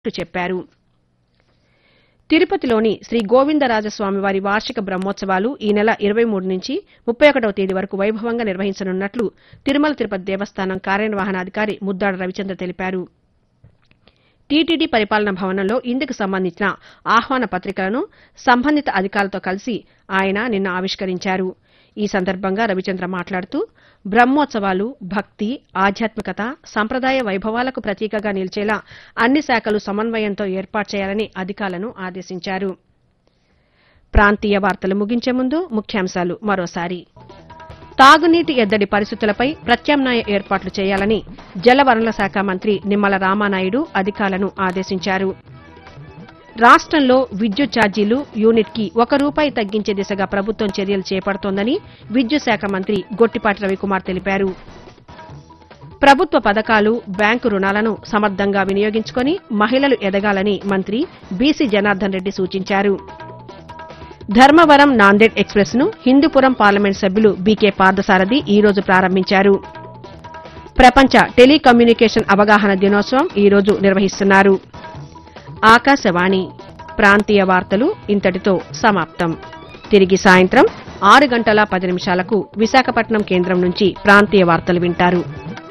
చెప్పారు తిరుపతిలోని శ్రీ గోవిందరాజస్వామి వారి వార్షిక బ్రహ్మోత్సవాలు ఈ నెల ఇరవై మూడు నుంచి ముప్పై ఒకటవ తేదీ వరకు వైభవంగా నిర్వహించనున్నట్లు తిరుమల తిరుపతి దేవస్థానం కార్యనిర్వహణాధికారి ముద్దాడ రవిచంద్ర తెలిపారు టీటీడీ పరిపాలన భవనంలో ఇందుకు సంబంధించిన ఆహ్వాన పత్రికలను సంబంధిత అధికారులతో కలిసి ఆయన నిన్న ఆవిష్కరించారు ఈ సందర్భంగా రవిచంద్ర మాట్లాడుతూ బ్రహ్మోత్సవాలు భక్తి ఆధ్యాత్మికత సంప్రదాయ వైభవాలకు ప్రతీకగా నిలిచేలా అన్ని శాఖలు సమన్వయంతో ఏర్పాటు చేయాలని అధికారులను ఆదేశించారు ప్రాంతీయ వార్తలు ముగించే ముందు ముఖ్యాంశాలు మరోసారి తాగునీటి ఎద్దడి పరిస్థితులపై ప్రత్యామ్నాయ ఏర్పాట్లు చేయాలని జలవనరుల శాఖ మంత్రి నిమ్మల రామానాయుడు అధికారులను ఆదేశించారు రాష్ట్రంలో విద్యుత్ ఛార్జీలు యూనిట్కి ఒక రూపాయి తగ్గించే దిశగా ప్రభుత్వం చర్యలు చేపడుతోందని విద్యుత్ శాఖ మంత్రి గొట్టిపాటి రవికుమార్ తెలిపారు ప్రభుత్వ పథకాలు బ్యాంకు రుణాలను సమర్థంగా వినియోగించుకొని మహిళలు ఎదగాలని మంత్రి బీసీ జనార్దన్ రెడ్డి సూచించారు ధర్మవరం నాందేడ్ ఎక్స్ప్రెస్ ను హిందూపురం పార్లమెంట్ సభ్యులు బీకే పార్థసారథి ఈ రోజు ప్రారంభించారు ప్రపంచ టెలికమ్యూనికేషన్ అవగాహన దినోత్సవం ఈ రోజు నిర్వహిస్తున్నారు ఆకాశవాణి ప్రాంతీయ వార్తలు ఇంతటితో సమాప్తం తిరిగి సాయంత్రం ఆరు గంటల పది నిమిషాలకు విశాఖపట్నం కేంద్రం నుంచి ప్రాంతీయ వార్తలు వింటారు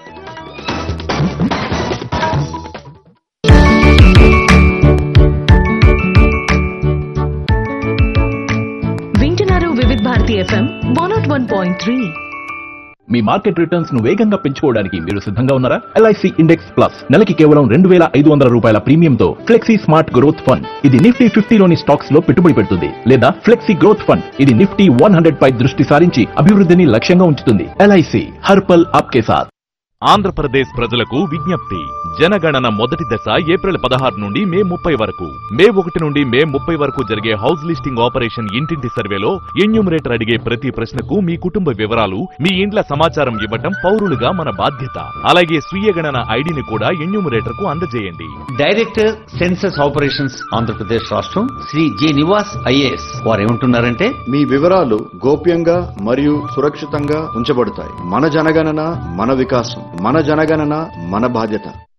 వింటున్నారు Vividha Bharati FM one naught one point three మీ మార్కెట్ రిటర్న్స్ ను వేగంగా పెంచుకోవడానికి మీరు సిద్ధంగా ఉన్నారా ఎల్ఐసి ఇండెక్స్ ప్లస్ నెలకి కేవలం రెండు వేల ఐదు వందల రూపాయల ప్రీమియంతో ఫ్లెక్సీ స్మార్ట్ గ్రోత్ ఫండ్ ఇది నిఫ్టీ ఫిఫ్టీలోని స్టాక్స్ లో పెట్టుబడి పెడుతుంది లేదా ఫ్లెక్సీ గ్రోత్ ఫండ్ ఇది నిఫ్టీ వన్ హండ్రెడ్ పై దృష్టి సారించి అభివృద్ధిని లక్ష్యంగా ఉంచుతుంది ఎల్ఐసి హర్పల్ ఆప్కే సాత్ ఆంధ్రప్రదేశ్ ప్రజలకు విజ్ఞప్తి జనగణన మొదటి దశ ఏప్రిల్ పదహారు నుండి మే ముప్పై వరకు మే ఒకటి నుండి మే ముప్పై వరకు జరిగే హౌస్ లిస్టింగ్ ఆపరేషన్ ఇంటింటి సర్వేలో ఎన్యూమరేటర్ అడిగే ప్రతి ప్రశ్నకు మీ కుటుంబ వివరాలు మీ ఇండ్ల సమాచారం ఇవ్వటం పౌరులుగా మన బాధ్యత అలాగే స్వీయ గణన ఐడిని కూడా ఎన్యూమరేటర్ కు అందజేయండి డైరెక్టర్ సెన్సస్ ఆపరేషన్స్ ఆంధ్రప్రదేశ్ రాష్ట్రం శ్రీ జె నివాస్ ఐఏఎస్ వారు ఏమంటున్నారంటే మీ వివరాలు గోప్యంగా మరియు సురక్షితంగా ఉంచబడతాయి మన జనగణన మన వికాసం మన జనగణన మన బాధ్యత